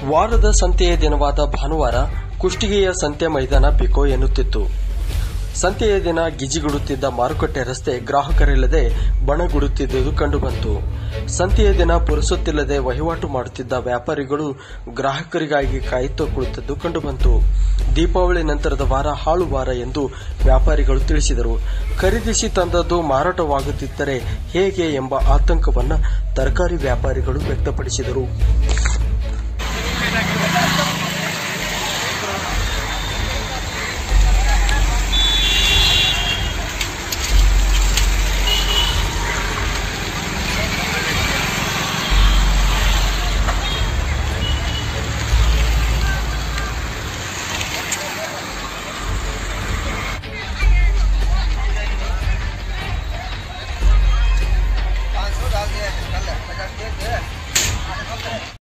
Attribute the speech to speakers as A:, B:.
A: ವಾರದ ಸಂತೆಯ ದಿನವಾದ ಭಾನುವಾರ ಕುಷ್ಟಗಿಯ ಸಂತೆ ಮೈದಾನ ಬಿಕೋ ಎನ್ನುತ್ತಿತ್ತು ಸಂತೆಯ ದಿನ ಗಿಜಿಗುಡುತ್ತಿದ್ದ ಮಾರುಕಟ್ಟೆ ರಸ್ತೆ ಗ್ರಾಹಕರಿಲ್ಲದೆ ಬಣಗುಡುತ್ತಿದ್ದುದು ಕಂಡುಬಂತು ಸಂತೆಯ ದಿನ ಪುರುಸೊತ್ತಿಲ್ಲದೆ ವಹಿವಾಟು ಮಾಡುತ್ತಿದ್ದ ವ್ಯಾಪಾರಿಗಳು ಗ್ರಾಹಕರಿಗಾಗಿ ಕಾಯುತ್ತಾ ಕುಳಿತದ್ದು ಕಂಡುಬಂತು ದೀಪಾವಳಿ ನಂತರದ ವಾರ ಹಾಳು ವಾರ ಎಂದು ವ್ಯಾಪಾರಿಗಳು ತಿಳಿಸಿದರು ಖರೀದಿಸಿ ತಂದದ್ದು ಮಾರಾಟವಾಗುತ್ತಿದ್ದರೆ ಹೇಗೆ ಎಂಬ ಆತಂಕವನ್ನ ತರಕಾರಿ ವ್ಯಾಪಾರಿಗಳು ವ್ಯಕ್ತಪಡಿಸಿದರು